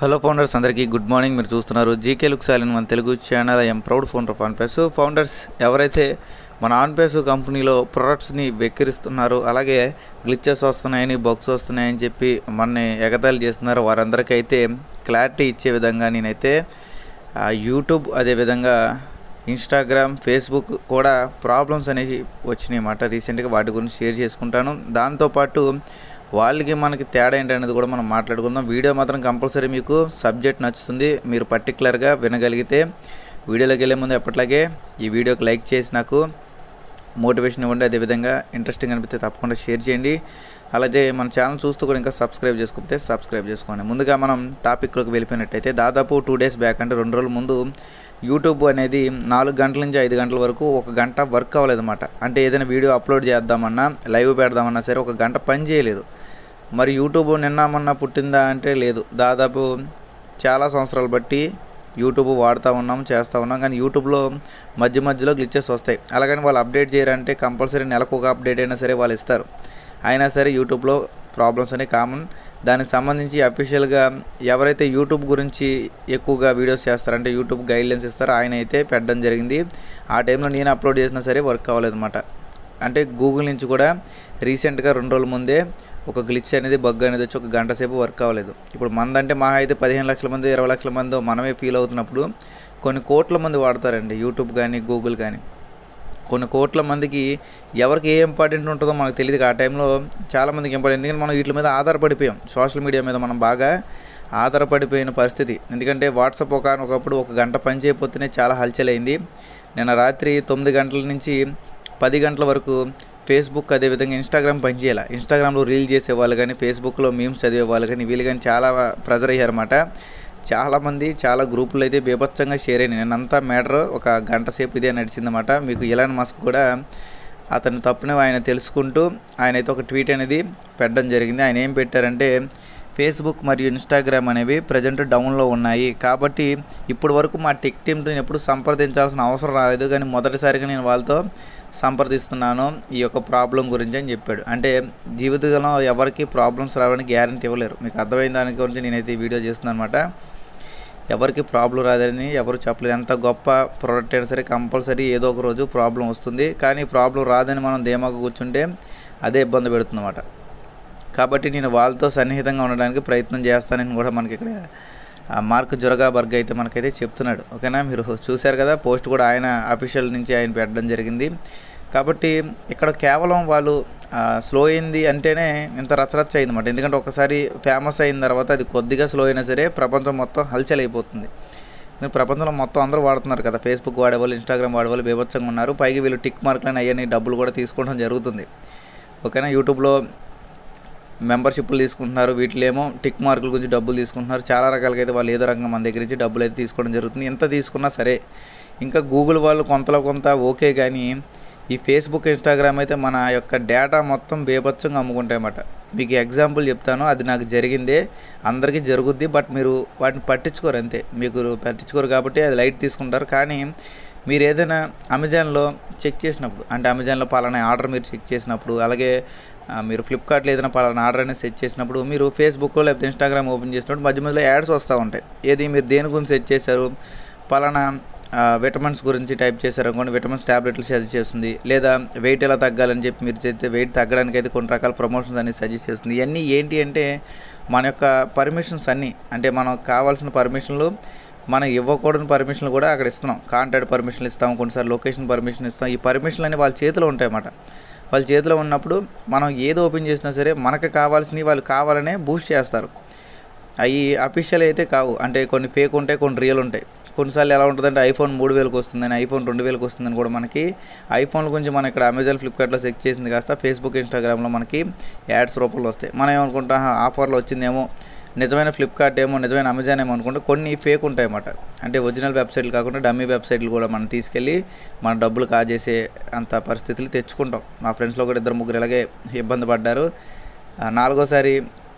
hello founders అందరికీ good morning మీరు చూస్తున్నారు జీకే లుక్ సాలిన్ మన Telugu channel I'm proud founder of Onpace founders ఎవరైతే మన ఆన్పేస్ కంపెనీలో ప్రొడక్ట్స్ని వెక్కిరిస్తున్నారో అలాగే గ్లిచెస్ వస్తున్నాయని బగ్స్ వస్తున్నాయని చెప్పి మనని ఎగతాళి చేస్తున్నారు వారందరికీ అయితే క్లారిటీ ఇచ్చే విధంగా నేనైతే ఆ, యూట్యూబ్ అదేవిధంగా ఇన్స్టాగ్రామ్ ఫేస్బుక్ కూడా ప్రాబ్లమ్స్ అనేవి వచ్చినాయి అన్నమాట రీసెంట్గా వాటి గురించి షేర్ చేసుకుంటాను దాంతోపాటు వాళ్ళకి మనకి తేడా ఏంటనేది కూడా మనం మాట్లాడుకుందాం వీడియో మాత్రం కంపల్సరీ మీకు సబ్జెక్ట్ నచ్చుతుంది మీరు పర్టికులర్గా వినగలిగితే వీడియోలోకి వెళ్ళే ముందు ఎప్పట్లాగే ఈ వీడియోకి లైక్ చేసి నాకు మోటివేషన్ ఇవ్వండి అదేవిధంగా ఇంట్రెస్టింగ్ అనిపిస్తే తప్పకుండా షేర్ చేయండి అలాగే మన ఛానల్ చూస్తూ కూడా ఇంకా సబ్స్క్రైబ్ చేసుకోకపోతే సబ్స్క్రైబ్ చేసుకోండి ముందుగా మనం టాపిక్లోకి వెళ్ళిపోయినట్టయితే దాదాపు టూ డేస్ బ్యాక్ అంటే రెండు రోజుల ముందు యూట్యూబ్ అనేది నాలుగు గంటల నుంచి ఐదు గంటల వరకు ఒక గంట వర్క్ అవ్వలేదన్నమాట అంటే ఏదైనా వీడియో అప్లోడ్ చేద్దామన్నా లైవ్ పెడదామన్నా సరే ఒక గంట పని చేయలేదు మరి యూట్యూబ్ నిన్న మొన్న పుట్టిందా అంటే లేదు దాదాపు చాలా సంవత్సరాలు బట్టి యూట్యూబ్ వాడుతూ ఉన్నాం చేస్తూ ఉన్నాం కానీ యూట్యూబ్లో మధ్య మధ్యలో గ్లిచెస్ వస్తాయి అలాగని వాళ్ళు అప్డేట్ చేయరంటే కంపల్సరీ నెలకు ఒక అప్డేట్ అయినా సరే వాళ్ళు ఇస్తారు అయినా సరే యూట్యూబ్లో ప్రాబ్లమ్స్ అనేవి కామన్ దానికి సంబంధించి అఫీషియల్గా ఎవరైతే యూట్యూబ్ గురించి ఎక్కువగా వీడియోస్ చేస్తారంటే యూట్యూబ్ గైడ్లైన్స్ ఇస్తారో ఆయన అయితే పెట్టడం జరిగింది ఆ టైంలో నేను అప్లోడ్ చేసినా సరే వర్క్ అవ్వలేదన్నమాట అంటే గూగుల్ నుంచి కూడా రీసెంట్గా రెండు రోజుల ముందే ఒక గ్లిచ్ అనేది బగ్ అనేది వచ్చి ఒక గంట సేపు వర్క్ అవ్వలేదు ఇప్పుడు మందంటే మా అయితే పదిహేను లక్షల మంది ఇరవై లక్షల మంది మనమే ఫీల్ అవుతున్నప్పుడు కొన్ని కోట్ల మంది వాడతారండి యూట్యూబ్ కానీ గూగుల్ కానీ కొన్ని కోట్ల మందికి ఎవరికి ఏ ఇంపార్టెంట్ ఉంటుందో మనకు తెలియదు ఆ టైంలో చాలామందికి ఇంపార్టెంట్ ఎందుకంటే మనం వీటి మీద ఆధారపడిపోయాం సోషల్ మీడియా మీద మనం బాగా ఆధారపడిపోయిన పరిస్థితి ఎందుకంటే వాట్సాప్ ఒక ఒకప్పుడు ఒక గంట పని చేయకపోతేనే చాలా హల్చల్ అయింది నిన్న రాత్రి తొమ్మిది గంటల నుంచి పది గంటల వరకు ఫేస్బుక్ అదేవిధంగా ఇన్స్టాగ్రామ్ పనిచేయాలి ఇన్స్టాగ్రామ్లో రీల్ చేసేవాళ్ళు కానీ ఫేస్బుక్లో మీమ్స్ చదివే వాళ్ళు కానీ వీళ్ళు కానీ చాలా ప్రెజర్ అయ్యారన్నమాట చాలామంది చాలా గ్రూపులు అయితే బీభత్సంగా షేర్ అయినాయి నేనంతా మ్యాటర్ ఒక గంట సేపు ఇదే నడిచిందన్నమాట మీకు ఇలాన్ మస్క్ కూడా అతని తప్పుని ఆయన తెలుసుకుంటూ ఆయన అయితే ఒక ట్వీట్ అనేది పెట్టడం జరిగింది ఆయన ఏం పెట్టారంటే ఫేస్బుక్ మరియు ఇన్స్టాగ్రామ్ అనేవి ప్రజెంట్ డౌన్లో ఉన్నాయి కాబట్టి ఇప్పటి వరకు మా టెక్ టీమ్తో నేను ఎప్పుడు సంప్రదించాల్సిన అవసరం రాలేదు కానీ మొదటిసారిగా నేను వాళ్ళతో సంప్రదిస్తున్నాను ఈ యొక్క ప్రాబ్లం గురించి అని చెప్పాడు అంటే జీవితంలో ఎవరికి ప్రాబ్లమ్స్ రావడానికి గ్యారంటీ ఇవ్వలేరు మీకు అర్థమైన దాని గురించి నేనైతే ఈ వీడియో చేస్తున్నాను అనమాట ఎవరికి ప్రాబ్లం రాదని ఎవరు చెప్పలేరు ఎంత గొప్ప ప్రోడక్ట్ అయినా సరే కంపల్సరీ ఏదో ఒక రోజు ప్రాబ్లం వస్తుంది కానీ ప్రాబ్లం రాదని మనం ధీమాగా కూర్చుంటే అదే ఇబ్బంది పెడుతుంది అన్నమాట కాబట్టి నేను వాళ్ళతో సన్నిహితంగా ఉండడానికి ప్రయత్నం చేస్తానని కూడా మనకి ఇక్కడ ఆ మార్క్ జొరగాబర్గ్ అయితే మనకైతే చెప్తున్నాడు ఓకేనా మీరు చూశారు కదా పోస్ట్ కూడా ఆయన అఫీషియల్ నుంచి ఆయన పెట్టడం జరిగింది కాబట్టి ఇక్కడ కేవలం వాళ్ళు స్లో అయింది అంటేనే ఇంత రచరచ్చ అయింది అనమాట ఎందుకంటే ఒకసారి ఫేమస్ అయిన తర్వాత అది కొద్దిగా స్లో అయినా సరే ప్రపంచం మొత్తం హల్చల్ అయిపోతుంది మీరు ప్రపంచంలో మొత్తం అందరూ వాడుతున్నారు కదా ఫేస్బుక్ వాడేవాళ్ళు ఇన్స్టాగ్రామ్ వాడేవాళ్ళు బీభత్సంగా ఉన్నారు పైగా వీళ్ళు టిక్ మార్కులని అవన్నీ డబ్బులు కూడా తీసుకోవడం జరుగుతుంది ఓకేనా యూట్యూబ్లో మెంబర్షిప్లు తీసుకుంటున్నారు వీటిలో ఏమో టిక్ మార్కుల గురించి డబ్బులు తీసుకుంటున్నారు చాలా రకాలుగా అయితే వాళ్ళు ఏదో రకంగా మన దగ్గర నుంచి డబ్బులు అయితే తీసుకోవడం జరుగుతుంది ఎంత తీసుకున్నా సరే ఇంకా గూగుల్ వాళ్ళు కొంతలో కొంత ఓకే కానీ ఈ ఫేస్బుక్ ఇన్స్టాగ్రామ్ అయితే మన యొక్క డేటా మొత్తం బేభత్సంగా అమ్ముకుంటాయన్నమాట మీకు ఎగ్జాంపుల్ చెప్తాను అది నాకు జరిగిందే అందరికీ జరుగుద్ది బట్ మీరు వాటిని పట్టించుకోరు అంతే మీకు పట్టించుకోరు కాబట్టి అది లైట్ తీసుకుంటారు కానీ మీరు ఏదైనా అమెజాన్లో చెక్ చేసినప్పుడు అంటే అమెజాన్లో పలానా ఆర్డర్ మీరు చెక్ చేసినప్పుడు అలాగే ఆ, మీరు ఫ్లిప్కార్ట్లో ఏదైనా పలానా ఆర్డర్ అనేది సెట్ చేసినప్పుడు మీరు ఫేస్బుక్ లేకపోతే ఇన్స్టాగ్రామ్ ఓపెన్ చేసినప్పుడు మధ్య మధ్యలో యాడ్స్ వస్తూ ఉంటాయి ఏది మీరు దేని గురించి సెట్ చేశారు పలానా ఆ, విటమిన్స్ గురించి టైప్ చేశారు అనుకోండి విటమిన్స్ ట్యాబ్లెట్లు సజెస్ట్ చేస్తుంది లేదా వెయిట్ ఎలా తగ్గాలని చెప్పి మీరు చేస్తే వెయిట్ తగ్గడానికి అయితే కొన్ని రకాల ప్రమోషన్స్ అనేది సజెస్ట్ చేస్తుంది ఇవన్నీ ఏంటి అంటే మన యొక్క పర్మిషన్స్ అన్నీ అంటే మనం కావాల్సిన పర్మిషన్లు మనం ఇవ్వకూడని పర్మిషన్లు కూడా అక్కడ ఇస్తున్నాం కాంటాక్ట్ పర్మిషన్లు ఇస్తాం కొన్నిసార్లు లొకేషన్ పర్మిషన్ ఇస్తాం ఈ పర్మిషన్లు అన్నీ వాళ్ళ చేతిలో ఉంటాయన్నమాట వాళ్ళ చేతిలో ఉన్నప్పుడు మనం ఏది ఓపెన్ చేసినా సరే మనకు కావాల్సినవి వాళ్ళు కావాలనే బూస్ట్ చేస్తారు అవి అఫీషియల్ అయితే కావు అంటే కొన్ని ఫేక్ ఉంటాయి కొన్ని రియల్ ఉంటాయి కొన్నిసార్లు ఎలా ఉంటుందంటే ఐఫోన్ మూడు వేలకు వస్తుందని ఐఫోన్ రెండు వేలకు వస్తుందని కూడా మనకి ఐఫోన్ గురించి మనం ఇక్కడ అమెజాన్ ఫ్లిప్కార్ట్లో చెక్ చేసింది కాస్త ఫేస్బుక్ ఇన్స్టాగ్రామ్లో మనకి యాడ్స్ రూపంలో వస్తాయి మనం ఏమనుకుంటాం "ఆహా, ఆఫర్లో వచ్చిందేమో నిజమైన ఫ్లిప్కార్ట్ ఏమో నిజమైన అమెజాన్ ఏమో అనుకుంటే కొన్ని ఫేక్ ఉంటాయి అన్నమాట అంటే ఒరిజినల్ వెబ్సైట్లు కాకుండా డమ్మీ వెబ్సైట్లు కూడా మనం తీసుకెళ్ళి మన డబ్బులు కాజేసే అంత పరిస్థితులు తెచ్చుకుంటాం మా ఫ్రెండ్స్లో కూడా ఇద్దరు ముగ్గురు ఇలాగే ఇబ్బంది పడ్డారు ఆ, నాలుగోసారి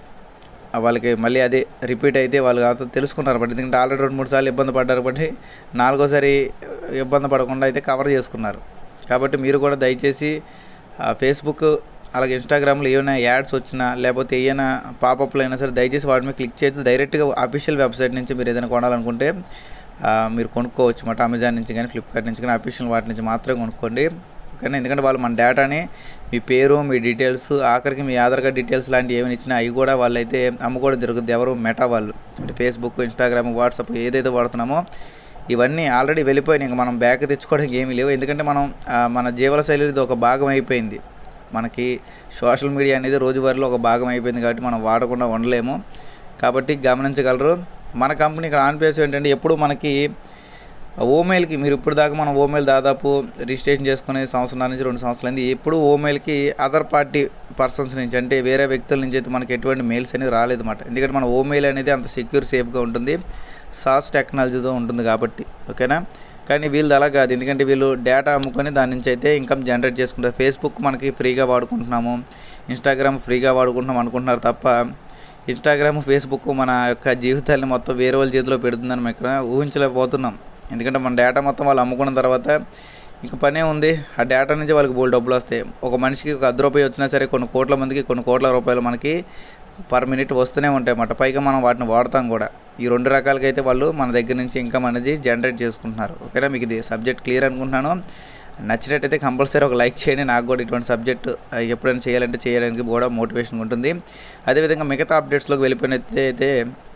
ఆ వాళ్ళకి మళ్ళీ అదే రిపీట్ అయితే వాళ్ళు కాదు తెలుసుకున్నారు బట్ ఎందుకంటే ఆల్రెడీ రెండు మూడు సార్లు ఇబ్బంది పడ్డారు బట్టి నాలుగోసారి ఇబ్బంది పడకుండా అయితే కవర్ చేసుకున్నారు కాబట్టి మీరు కూడా దయచేసి ఆ, ఫేస్బుక్ అలాగే ఇన్స్టాగ్రామ్లో ఏమైనా యాడ్స్ వచ్చినా లేకపోతే ఏమైనా పాపప్లు అయినా సరే దయచేసి వాటి మీద క్లిక్ చేసి డైరెక్ట్గా అఫీషియల్ వెబ్సైట్ నుంచి మీరు ఏదైనా కొనాలనుకుంటే ఆ, మీరు కొనుక్కోవచ్చు అన్నమాట అమెజాన్ నుంచి కానీ ఫ్లిప్కార్ట్ నుంచి కానీ అఫీషియల్ వాటి నుంచి మాత్రమే కొనుక్కోండి ఓకేనా ఎందుకంటే వాళ్ళు మన డేటాని మీ పేరు మీ డీటెయిల్స్ ఆఖరికి మీ ఆధార్ కార్డ్ డీటెయిల్స్ లాంటివి ఏమైనా ఇచ్చినా అవి కూడా వాళ్ళైతే అమ్ముకోవడం జరుగుతుంది ఎవరు మెటా వాళ్ళు అంటే ఫేస్బుక్ ఇన్స్టాగ్రామ్ వాట్సాప్ ఏదైతే వాడుతున్నామో ఇవన్నీ ఆల్రెడీ వెళ్ళిపోయినాయి ఇంకా మనం బ్యాక్ తెచ్చుకోవడానికి ఏమీ లేవు ఎందుకంటే మనం ఆ, మన జీవన శైలిది ఒక భాగం అయిపోయింది మనకి సోషల్ మీడియా అనేది రోజువారీలో ఒక భాగం అయిపోయింది కాబట్టి మనం వాడకుండా ఉండలేము కాబట్టి గమనించగలరు మన కంపెనీ ఇక్కడ ఆన్ పేస్ ఏంటంటే ఎప్పుడు మనకి ఓమెయిల్కి మీరు ఇప్పుడు దాకా మనం ఓమెయిల్ దాదాపు రిజిస్ట్రేషన్ చేసుకునే సంవత్సరాల నుంచి రెండు సంవత్సరాలైంది ఎప్పుడు ఓమెయిల్కి అదర్ పార్టీ పర్సన్స్ నుంచి అంటే వేరే వ్యక్తుల నుంచి అయితే మనకి ఎటువంటి మెయిల్స్ అనేవి రాలేదు అనమాట ఎందుకంటే మన ఓమెయిల్ అనేది అంత సెక్యూర్ సేఫ్గా ఉంటుంది సాస్ టెక్నాలజీతో ఉంటుంది కాబట్టి ఓకేనా కానీ వీళ్ళు అలా కాదు ఎందుకంటే వీళ్ళు డేటా అమ్ముకొని దాని నుంచి అయితే ఇన్కమ్ జనరేట్ చేసుకుంటారు ఫేస్బుక్ మనకి ఫ్రీగా వాడుకుంటున్నాము ఇన్స్టాగ్రామ్ ఫ్రీగా వాడుకుంటున్నాం అనుకుంటున్నారు తప్ప ఇన్స్టాగ్రామ్ ఫేస్బుక్ మన యొక్క జీవితాన్ని మొత్తం వేరే వాళ్ళ చేతిలో పెడుతుందని మనం ఇక్కడ ఊహించలేకపోతున్నాం ఎందుకంటే మన డేటా మొత్తం వాళ్ళు అమ్ముకున్న తర్వాత ఇంక పనే ఉంది ఆ డేటా నుంచి వాళ్ళకి బోల్ డబ్బులు వస్తాయి ఒక మనిషికి ఒక అర్ధ రూపాయి వచ్చినా సరే కొన్ని కోట్ల మందికి కొన్ని కోట్ల రూపాయలు మనకి పర్ మినిట్ వస్తూనే ఉంటాయి అన్నమాట పైగా మనం వాటిని వాడతాం కూడా ఈ రెండు రకాలకి అయితే వాళ్ళు మన దగ్గర నుంచి ఇన్కమ్ అనేది జనరేట్ చేసుకుంటున్నారు ఓకేనా మీకు ఇది సబ్జెక్ట్ క్లియర్ అనుకుంటున్నాను నచ్చినట్టయితే కంపల్సరీ ఒక లైక్ చేయండి నాకు కూడా ఇటువంటి సబ్జెక్ట్ ఎప్పుడైనా చేయాలంటే చేయడానికి కూడా మోటివేషన్ ఉంటుంది అదేవిధంగా మిగతా అప్డేట్స్లోకి వెళ్ళిపోయినట్టయితే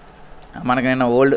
మనకైనా ఓల్డ్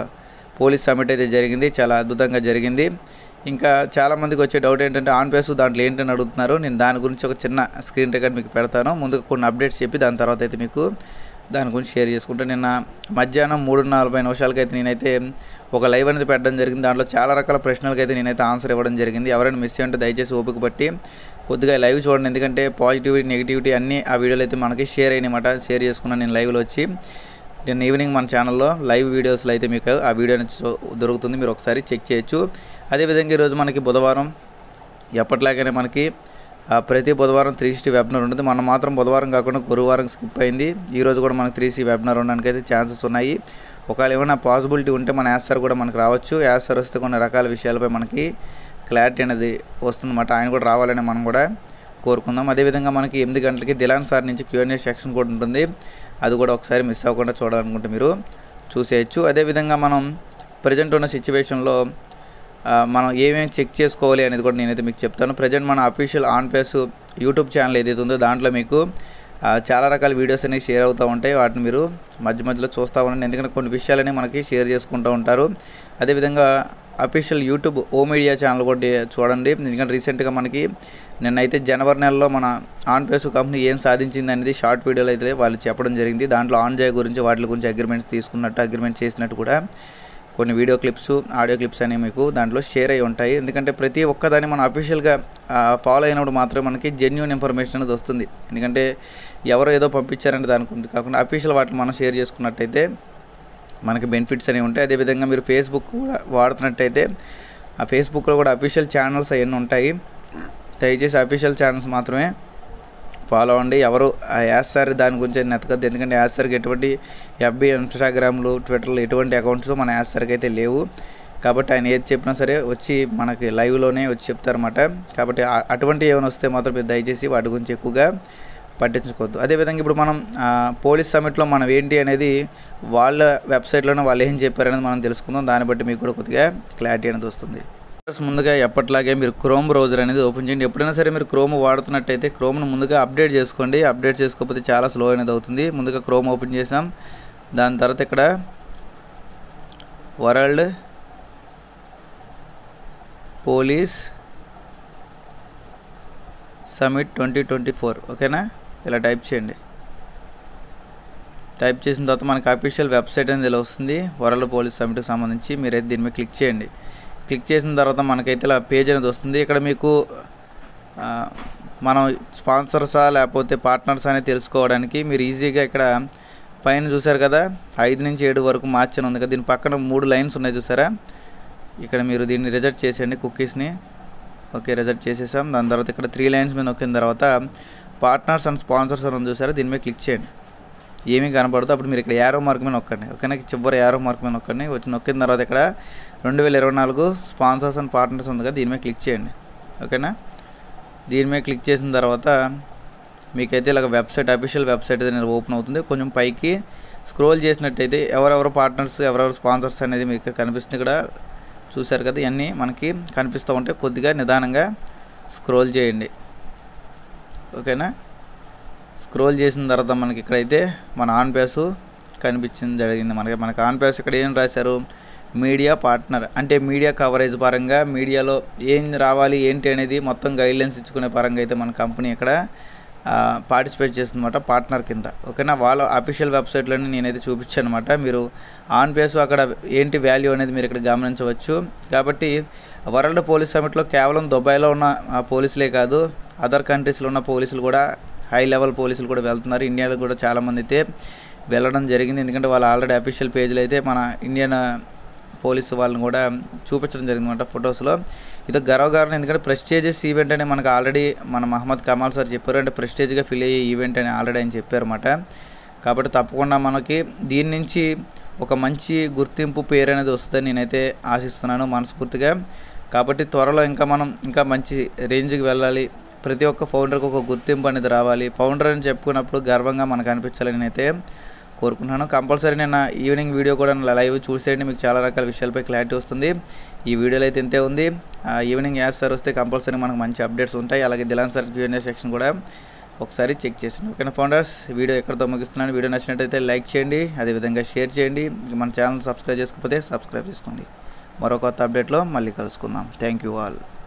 పోలీస్ సమిట్ అయితే జరిగింది చాలా అద్భుతంగా జరిగింది ఇంకా చాలామందికి వచ్చే డౌట్ ఏంటంటే ఆన్ పేస్ దాంట్లో ఏంటని అడుగుతున్నారు నేను దాని గురించి ఒక చిన్న స్క్రీన్ రికార్డ్ మీకు పెడతాను ముందుగా కొన్ని అప్డేట్స్ చెప్పి దాని తర్వాత అయితే మీకు దాని గురించి షేర్ చేసుకుంటే నిన్న మధ్యాహ్నం మూడు నలభై నిమిషాలకి అయితే నేనైతే ఒక లైవ్ అనేది పెట్టడం జరిగింది దాంట్లో చాలా రకాల ప్రశ్నలకు అయితే నేనైతే ఆన్సర్ ఇవ్వడం జరిగింది ఎవరైనా మిస్ అయ్యంటే దయచేసి ఓపిక పట్టి కొద్దిగా లైవ్ చూడండి ఎందుకంటే పాజిటివిటీ నెగిటివిటీ అన్నీ ఆ వీడియోలు అయితే మనకి షేర్ అయినమాట షేర్ చేసుకున్నాను నేను లైవ్లో వచ్చి నేను ఈవినింగ్ మన ఛానల్లో లైవ్ వీడియోస్లో అయితే మీకు ఆ వీడియో అనేది చూ- దొరుకుతుంది మీరు ఒకసారి చెక్ చేయొచ్చు అదేవిధంగా ఈరోజు మనకి బుధవారం ఎప్పటిలాగానే మనకి ఆ, ప్రతి బుధవారం త్రీ సిక్స్టీ వెబినార్ ఉంటుంది మనం మాత్రం బుధవారం కాకుండా గురువారం స్కిప్ అయింది ఈ రోజు కూడా మనకి త్రీ సిక్స్టీ వెబినార్ ఉండడానికి అయితే ఛాన్సెస్ ఉన్నాయి ఒకవేళ ఏమైనా పాసిబిలిటీ ఉంటే మన యాసర్ కూడా మనకు రావచ్చు యాసర్ వస్తే కొన్ని రకాల విషయాలపై మనకి క్లారిటీ అనేది వస్తుందన్నమాట ఆయన కూడా రావాలని మనం కూడా కోరుకుందాం అదేవిధంగా మనకి ఎనిమిది గంటలకి దిలాన్ సార్ నుంచి క్యూఎన్ఏ సెక్షన్ కూడా ఉంటుంది అది కూడా ఒకసారి మిస్ అవ్వకుండా చూడాలనుకుంటే మీరు చూసేయచ్చు అదేవిధంగా మనం ప్రజెంట్ ఉన్న సిచ్యువేషన్లో ఆ, మనం ఏమేమి చెక్ చేసుకోవాలి అనేది కూడా నేనైతే మీకు చెప్తాను ప్రజెంట్ మన official on pace YouTube channel ఏదైతే ఉందో దాంట్లో మీకు ఆ, చాలా రకాల వీడియోస్ అనేవి షేర్ అవుతూ ఉంటాయి వాటిని మీరు మధ్య మధ్యలో చూస్తూ ఉండండి ఎందుకంటే కొన్ని విషయాలని మనకి షేర్ చేసుకుంటూ ఉంటారు అదేవిధంగా అఫీషియల్ యూట్యూబ్ ఓ మీడియా ఛానల్ కూడా డే- చూడండి ఎందుకంటే రీసెంట్గా మనకి నిన్నైతే జనవరి నెలలో మన ఆన్ పేస్ కంపెనీ ఏం సాధించింది అనేది షార్ట్ వీడియోలో అయితే వాళ్ళు చెప్పడం జరిగింది దాంట్లో ఆన్ జాయ్ గురించి వాటి గురించి అగ్రిమెంట్స్ తీసుకున్నట్టు అగ్రిమెంట్ చేసినట్టు కూడా కొన్ని వీడియో క్లిప్స్ ఆడియో క్లిప్స్ అనేవి మీకు దాంట్లో షేర్ అయి ఉంటాయి ఎందుకంటే ప్రతి ఒక్కదాన్ని మనం అఫీషియల్గా ఫాలో అయినప్పుడు మాత్రమే మనకి జెన్యున్ ఇన్ఫర్మేషన్ అనేది వస్తుంది ఎందుకంటే ఎవరో ఏదో పంపించారంటే దాని గురించి కాకుండా అఫీషియల్ వాటిని మనం షేర్ చేసుకున్నట్టయితే మనకి బెనిఫిట్స్ అనేవి ఉంటాయి అదేవిధంగా మీరు ఫేస్బుక్ కూడా వాడుతున్నట్టయితే ఆ ఫేస్బుక్లో కూడా అఫీషియల్ ఛానల్స్ అవన్నీ ఉంటాయి దయచేసి అఫీషియల్ ఛానల్స్ మాత్రమే ఫాలో అవ్వండి ఎవరు యాస్తారు దాని గురించి నెతకద్దు ఎందుకంటే యాస్తర్కి ఎటువంటి ఎఫ్బి ఇన్స్టాగ్రామ్లు ట్విట్టర్లు ఎటువంటి అకౌంట్స్ మన యాస్తర్కి అయితే లేవు కాబట్టి ఆయన ఏది చెప్పినా సరే వచ్చి మనకి లైవ్లోనే వచ్చి చెప్తారన్నమాట కాబట్టి ఆ- అటువంటి ఏమైనా వస్తే మాత్రం మీరు దయచేసి వాటి గురించి ఎక్కువగా పట్టించుకోవద్దు అదేవిధంగా ఇప్పుడు మనం ఆ, పోలీస్ సమిట్లో మనం ఏంటి అనేది వాళ్ళ వెబ్సైట్లోనే వాళ్ళు ఏం చెప్పారనేది మనం తెలుసుకుందాం దాన్ని బట్టి మీకు కూడా కొద్దిగా క్లారిటీ అనేది వస్తుంది First ముందుగా ఎప్పటిలాగే మీరు క్రోమ్ బ్రౌజర్ అనేది ఓపెన్ చేయండి ఎప్పుడైనా సరే మీరు క్రోమ్ వాడుతున్నట్టయితే క్రోమ్ను ముందుగా అప్డేట్ చేసుకోండి అప్డేట్ చేసుకోకపోతే చాలా స్లో అనేది అవుతుంది ముందుగా క్రోమ్ ఓపెన్ చేసాం దాని తర్వాత ఇక్కడ world police summit twenty twenty four ఓకేనా ఇలా టైప్ చేయండి టైప్ చేసిన తర్వాత మనకి అఫీషియల్ వెబ్సైట్ అనేది ఇలా వస్తుంది వరల్డ్ పోలీస్ సమిట్కి సంబంధించి మీరైతే దీని మీద క్లిక్ చేయండి క్లిక్ చేసిన తర్వాత మనకైతే ఇలా పేజ్ అనేది వస్తుంది ఇక్కడ మీకు ఆ, మనం స్పాన్సర్సా లేకపోతే పార్ట్నర్స్ అనేది తెలుసుకోవడానికి మీరు ఈజీగా ఇక్కడ పైన చూసారు కదా ఐదు నుంచి ఏడు వరకు మార్చ్ అని ఉంది కదా దీని పక్కన మూడు లైన్స్ ఉన్నాయి చూసారా ఇక్కడ మీరు దీన్ని రిజెక్ట్ చేసేయండి కుకీస్ని ఓకే రిజెక్ట్ చేసేసాం దాని తర్వాత ఇక్కడ త్రీ లైన్స్ మీద నొక్కిన తర్వాత పార్ట్నర్స్ అండ్ స్పాన్సర్స్ అని ఉంది చూసారా దీని మీద క్లిక్ చేయండి ఏమీ కనపడదు అప్పుడు మీరు ఇక్కడ యారో మార్క్ మీద నొక్కండి ఓకేనా చివరి యారో మార్క్ మీద నొక్కండి వచ్చి నొక్కిన తర్వాత ఇక్కడ రెండు వేల ఇరవై నాలుగు స్పాన్సర్స్ అండ్ పార్ట్నర్స్ ఉంది కదా దీని మీద క్లిక్ చేయండి ఓకేనా దీని మీద క్లిక్ చేసిన తర్వాత మీకైతే ఇలాగ వెబ్సైట్ అఫీషియల్ వెబ్సైట్ అనేది ఓపెన్ అవుతుంది కొంచెం పైకి స్క్రోల్ చేసినట్టయితే ఎవరెవరు పార్ట్నర్స్ ఎవరెవరు స్పాన్సర్స్ అనేది మీకు ఇక్కడ కనిపిస్తుంది ఇక్కడ చూశారు కదా ఇవన్నీ మనకి కనిపిస్తూ ఉంటే కొద్దిగా నిదానంగా స్క్రోల్ చేయండి ఓకేనా స్క్రోల్ చేసిన తర్వాత మనకి ఇక్కడైతే మన ఆన్ పేసు కనిపించింది జరిగింది మనకి మనకి ఆన్ పేస్ ఇక్కడ ఏం రాశారు మీడియా పార్ట్నర్ అంటే మీడియా కవరేజ్ పరంగా మీడియాలో ఏం రావాలి ఏంటి అనేది మొత్తం గైడ్లైన్స్ ఇచ్చుకునే పరంగా అయితే మన కంపెనీ ఇక్కడ పార్టిసిపేట్ చేస్తుందన్నమాట పార్ట్నర్ కింద ఓకేనా వాళ్ళ అఫీషియల్ వెబ్సైట్లోనే నేనైతే చూపించాను అనమాట మీరు ఆన్ పేస్ అక్కడ ఏంటి వాల్యూ అనేది మీరు ఇక్కడ గమనించవచ్చు కాబట్టి వరల్డ్ పోలీస్ సమిట్లో కేవలం దుబాయ్లో ఉన్న ఆ, పోలీసులే కాదు అదర్ కంట్రీస్లో ఉన్న పోలీసులు కూడా హై లెవెల్ పోలీసులు కూడా వెళ్తున్నారు ఇండియాలో కూడా చాలామంది అయితే వెళ్ళడం జరిగింది ఎందుకంటే వాళ్ళు ఆల్రెడీ అఫీషియల్ పేజ్లో అయితే మన ఇండియన్ పోలీసు వాళ్ళని కూడా చూపించడం జరిగింది అనమాట ఫొటోస్లో ఇది గర్వకారణం ఎందుకంటే ప్రెస్టేజియస్ ఈవెంట్ అని మనకు ఆల్రెడీ మన మహమ్మద్ కమాల్ సార్ చెప్పారు అంటే ప్రెస్టేజ్గా ఫీల్ అయ్యే ఈవెంట్ అని ఆల్రెడీ ఆయన చెప్పారన్నమాట కాబట్టి తప్పకుండా మనకి దీని నుంచి ఒక మంచి గుర్తింపు పేరు అనేది వస్తుందని నేనైతే ఆశిస్తున్నాను మనస్ఫూర్తిగా కాబట్టి త్వరలో ఇంకా మనం ఇంకా మంచి రేంజ్కి వెళ్ళాలి ప్రతి ఒక్క ఫౌండర్కి ఒక గుర్తింపు అనేది రావాలి ఫౌండర్ అని చెప్పుకున్నప్పుడు గర్వంగా మనకు అనిపించాలని నేనైతే కోరుకుంటున్నాను కంపల్సరీ నేను ఈవినింగ్ వీడియో కూడా లైవ్ చూసేయండి మీకు చాలా రకాల విషయాలపై క్లారిటీ వస్తుంది ఈ వీడియోలో అయితే ఇంతే ఉంది ఆ, ఈవినింగ్ యాస్ సార్ వస్తే కంపల్సరీ మనకు మంచి అప్డేట్స్ ఉంటాయి అలాగే దిలాన్ సార్ క్యూఎన్ఏ సెక్షన్ కూడా ఒకసారి చెక్ చేసింది ఓకేనా ఫౌండర్స్ వీడియో ఎక్కడితో ముగిస్తున్నాను వీడియో నచ్చినట్టయితే లైక్ చేయండి అదేవిధంగా షేర్ చేయండి మన ఛానల్ సబ్స్క్రైబ్ చేసుకోకపోతే సబ్స్క్రైబ్ చేసుకోండి మరో కొత్త అప్డేట్లో మళ్ళీ కలుసుకుందాం థ్యాంక్ యూ ఆల్